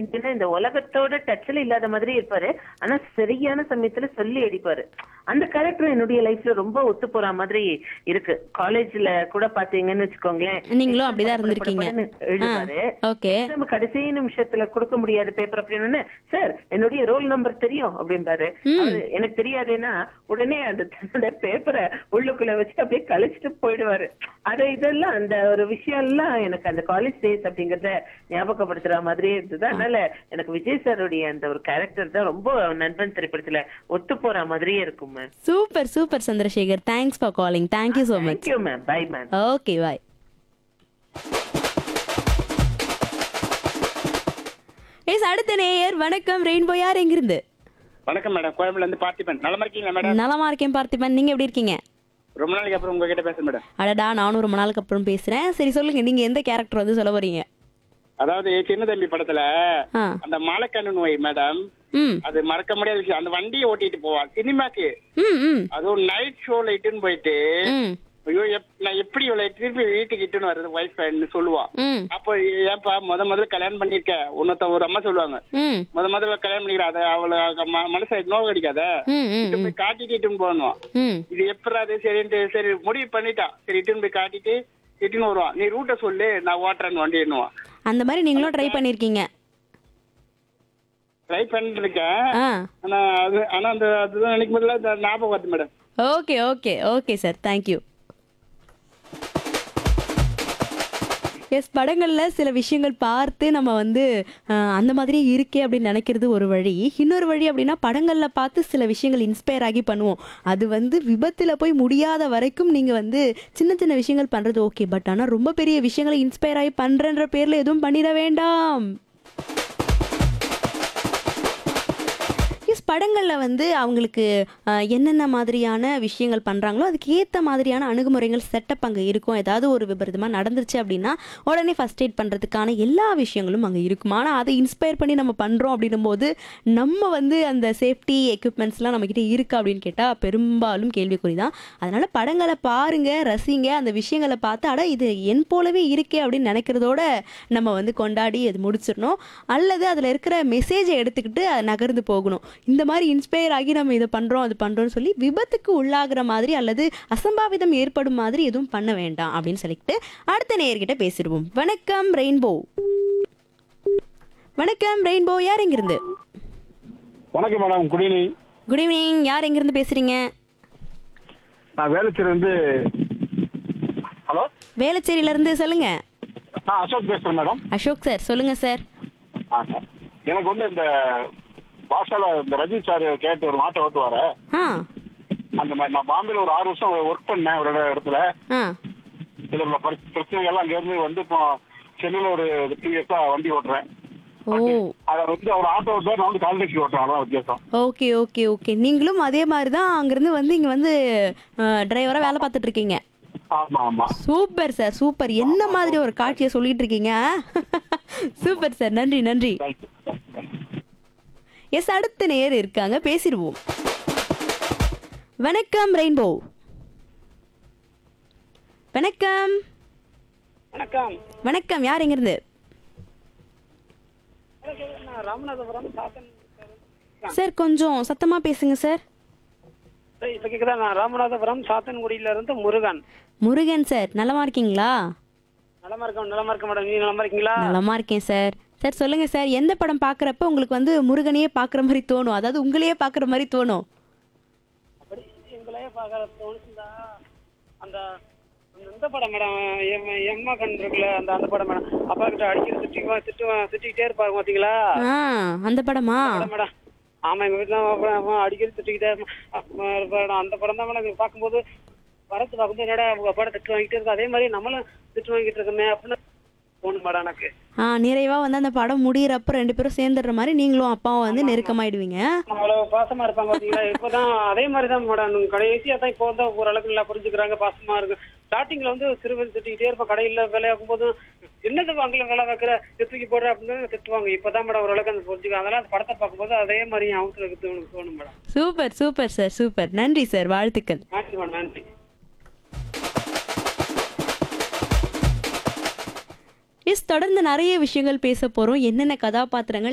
எப்படின்னா இந்த உலகத்தோட டச்ல இல்லாத மாதிரி இருப்பாரு ஆனா சரியான சமயத்துல சொல்லி அடிப்பாரு அந்த கேரக்டர் என்னுடைய லைஃப்ல ரொம்ப ஒத்து போற மாதிரி இருக்கு காலேஜ்ல கூட பாத்தீங்கன்னு வச்சுக்கோங்களேன் நீங்களும் அப்படிதான் இருந்திருக்கீங்க எழுதுவாரு ஓகே நம்ம கடைசி நிமிஷத்துல கொடுக்க முடியாத பேப்பர் அப்படின்னு சார் என்னுடைய ரோல் நம்பர் தெரியும் அப்படின்பாரு அவரு எனக்கு தெரியாதுன்னா உடனே அந்த தன்னோட பேப்பரை உள்ளுக்குள்ள வச்சு அப்படியே கழிச்சிட்டு போயிடுவாரு அது இதெல்லாம் அந்த ஒரு விஷயம் எல்லாம் எனக்கு அந்த காலேஜ் டேஸ் அப்படிங்கறத ஞாபகப்படுத்துற மாதிரியே இருந்தது அதனால எனக்கு விஜய் சாருடைய அந்த ஒரு கேரக்டர் தான் ரொம்ப நண்பன் திரைப்படத்துல ஒத்து போற மாதிரியே இருக்கும் ma'am super super Chandrasekhar thanks for calling thank you so much thank you ma'am bye ma'am okay bye yes அடுத்த நேயர் வணக்கம் ரெயின்போ யார் எங்கிருந்து வணக்கம் மேடம் கோயம்புல இருந்து பார்த்திபன் நலமா இருக்கீங்களா மேடம் நலமா இருக்கேன் பார்த்திபன் நீங்க எப்படி இருக்கீங்க ரொம்ப நாளைக்கு அப்புறம் உங்ககிட்ட பேசுறேன் மேடம் அடடா நானும் ரொம்ப நாளுக்கு அப்புறம் பேசுறேன் சரி சொல்லுங்க நீங்க எந்த கேரக்டர் வந்து சொல்ல போறீங்க அதாவது சின்ன தம்பி படத்துல ஆ அந்த மலைக்கண்ணு நோய் மேடம் ம் அது மறக்க முடியாத விஷயம் அந்த வண்டியை ஓட்டிட்டு போவான் சினிமாக்கு ம் ம் அதுவும் நைட் ஷோல இட்டுன்னு போயிட்டு ம் ஐயோ எப்- நான் எப்படி இவளை திருப்பி வீட்டுக்கு இட்டுன்னு வர்றது ஒய்ஃப்னு சொல்லுவான் ம் அப்போ ஏன்பா முத முதல்ல கல்யாணம் பண்ணிருக்க உன்னத்த ஒரு அம்மா சொல்லுவாங்க ம் முத முதல்ல கல்யாணம் பண்ணிக்கிற அதை அவளை ம- மனசை நோவு அடிக்காத ம் ம் இட்டு போய் காட்டிட்டு இட்டுன்னு போகணும் ம் இது எப்படி அது சரின்ட்டு சரி முடிவு பண்ணிட்டான் சரி இட்டுன்னு போய் காட்டிட்டு இட்டுன்னு வருவான் நீ ரூட்டை சொல்லு நான் ஓட்டுறேன்னு வண்டி எண்ணுவான் அந்த மாதிரி நீங்களும் ட்ரை பண்ணிருக்கீங்க ட்ரை பண்ணிட்டு இருக்கேன் ஆ ஆனா அது ஆனா அந்த அதுதான் நினைக்கும் போதுல இந்த ஞாபகம் வருது madam okay okay okay sir thank you yes படங்களில் சில விஷயங்கள் பார்த்து நம்ம வந்து அஹ், அந்த மாதிரி இருக்கே அப்படின்னு நினைக்கிறது ஒரு வழி இன்னொரு வழி அப்படின்னா படங்களில் பார்த்து சில விஷயங்கள் இன்ஸ்பயர் ஆகி பண்ணுவோம் அது வந்து விபத்தில் போய் முடியாத வரைக்கும் நீங்கள் வந்து சின்ன சின்ன விஷயங்கள் பண்ணுறது ஓகே பட் ஆனால் ரொம்ப பெரிய விஷயங்களை இன்ஸ்பயர் ஆகி பண்ணுறன்ற பேரில் எதுவும் பண்ணிட வேண்டாம் எஸ் படங்களில் வந்து அவங்களுக்கு அஹ், என்னென்ன மாதிரியான விஷயங்கள் பண்ணுறாங்களோ அதுக்கு ஏற்ற மாதிரியான அணுகுமுறைகள் செட்டப் அங்கே இருக்கும் ஏதாவது ஒரு விபரீதமாக நடந்துருச்சு அப்படின்னா உடனே ஃபஸ்ட் எய்ட் பண்ணுறதுக்கான எல்லா விஷயங்களும் அங்கே இருக்கும் ஆனால் அதை இன்ஸ்பயர் பண்ணி நம்ம பண்ணுறோம் அப்படின்னும் போது நம்ம வந்து அந்த சேஃப்டி எக்யூப்மெண்ட்ஸ்லாம் நம்மக்கிட்ட இருக்கா அப்படின்னு கேட்டால் பெரும்பாலும் கேள்விக்குறி தான் அதனால் படங்களை பாருங்கள் ரசிங்க அந்த விஷயங்களை பார்த்து அட இது என் போலவே இருக்கே அப்படின்னு நினைக்கிறதோட நம்ம வந்து கொண்டாடி அது முடிச்சிடணும் அல்லது அதில் இருக்கிற மெசேஜை எடுத்துக்கிட்டு அது நகர்ந்து போகணும் இந்த மாதிரி இன்ஸ்பயர் ஆகி நம்ம இதை பண்ணுறோம் அது பண்ணுறோம்னு சொல்லி விபத்துக்கு உள்ளாகிற மாதிரி அல்லது அசம்பாவிதம் ஏற்படும் மாதிரி எதுவும் பண்ண வேண்டாம் அப்படின்னு சொல்லிட்டு அடுத்த நேயர்கிட்ட பேசிடுவோம் வணக்கம் ரெயின்போ வணக்கம் ரெயின்போ யார் எங்கிருந்து வணக்கம் madam good evening good evening யார் எங்கிருந்து பேசுறீங்க நான் வேலுச்சேரி இருந்து ஹலோ வேளச்சேரியில இருந்து சொல்லுங்க நான் அசோக் பேசுறேன் மேடம் அசோக் சார் சொல்லுங்க சார் ஆ சார் எனக்கு வந்து இந்த பாஷால இந்த ரஜினி சார் கேட்டு ஒரு மாட்டை ஓட்டுவாரு ஆ அந்த மாதிரி நான் பாம்பேல ஒரு ஆறு வருஷம் ஒர்க் பண்ணேன் ஒரு இடத்துல ஆ இதுல உள்ள பரி- பிரச்சனைகள்லாம் அங்க இருந்து வந்து இப்போ சென்னையில ஒரு டூ இயர்ஸா வண்டி ஓட்டுறேன் ஓ அதை வந்து அவர் ஆட்டோ ஓட்டுவார் நான் வந்து கால் டாக்ஸி ஓட்டுறேன் அதான் வித்தியாசம் ஓகே ஓகே ஓகே நீங்களும் அதே மாதிரி தான் அங்கேருந்து வந்து இங்கே வந்து டிரைவராக வேலை பார்த்துட்டு இருக்கீங்க ஆமா ஆமா சூப்பர் சார் சூப்பர் என்ன மாதிரி ஒரு காட்சியை சொல்லிட்டு இருக்கீங்க சூப்பர் சார் நன்றி நன்றி தேங்க்யூ எஸ் அடுத்த நேர் இருக்காங்க பேசிடுவோம் வணக்கம் ரெயின்போ வணக்கம் வணக்கம் வணக்கம் யார் எங்கிருந்து ராமநாதபுரம் சாத்தன் சார் கொஞ்சம் சத்தமா பேசுங்க சார் இப்ப கேக்குதா நான் ராமநாதபுரம் சாத்தன்குடியில இருந்து முருகன் முருகன் சார் நலமா இருக்கீங்களா நலமா இருக்கேன் நலமா இருக்க மேடம் நீங்க நலமா இருக்கீங்களா நலமா இருக்கேன் சார் சார் சொல்லுங்க சார் எந்த படம் பார்க்குறப்ப உங்களுக்கு வந்து முருகனையே பார்க்குற மாதிரி தோணும் அதாவது உங்களையே பார்க்குற மாதிரி தோணும் அப்படி எங்களையே பாக்குற தோணுச்சுதா அந்த அந்த இந்த படம் மேடம் எம் எம்மா கண் இருக்குல்ல அந்த அந்த படம் மேடம் அப்பா கிட்ட அடிக்கிற திட்டுவான் திட்டுவான் திட்டிக்கிட்டே இருப்பாங்க பாத்தீங்களா ஆ அந்த படமா படம் மேடம் ஆமா எங்க வீட்டுல அவன் அவன் அடிக்கடி திட்டிக்கிட்டே இருப்பான். அப்ப இருப்பான். அந்த படம் தான் மேடம் பார்க்கும்போது வரத்து பார்க்கும்போது என்னடா உங்க படம் திட்டு வாங்கிட்டு இருக்கு அதே மாதிரி நம்மளும் திட்டு வாங்கிட்டு இருக்கோமே அப்படின்னு தோணும் மேடம் எனக்கு ஆ நிறைவா வந்து அந்த படம் முடியிறப்ப ரெண்டு பேரும் சேர்ந்துடுற மாதிரி நீங்களும் அப்பாவும் வந்து நெருக்கமாயிடுவீங்க அவ்வளவு பாசமா இருப்பாங்க பாத்தீங்களா இப்பதான் அதே மாதிரி தான் மேடம் கடைசியா தான் இப்போ வந்து ஓரளவுக்கு நல்லா புரிஞ்சுக்கிறாங்க பாசமா இருக்கு ஸ்டார்டிங்ல வந்து சிறுவன் திட்டிக்கிட்டே இருப்பா கடையில வேலையாக்கும் போது என்னது வாங்கல வேலை வைக்கிற தூக்கி போடுற அப்படின்னு திட்டுவாங்க இப்பதான் மேடம் ஓரளவுக்கு அந்த புரிஞ்சுக்க அதெல்லாம் அந்த படத்தை பார்க்கும்போது அதே மாதிரி அவங்களுக்கு தோணும் தோணும் madam super super sir super நன்றி சார் வாழ்த்துக்கள் நன்றி மேடம் நன்றி எஸ் தொடர்ந்து நிறைய விஷயங்கள் பேச போறோம் என்னென்ன கதாபாத்திரங்கள்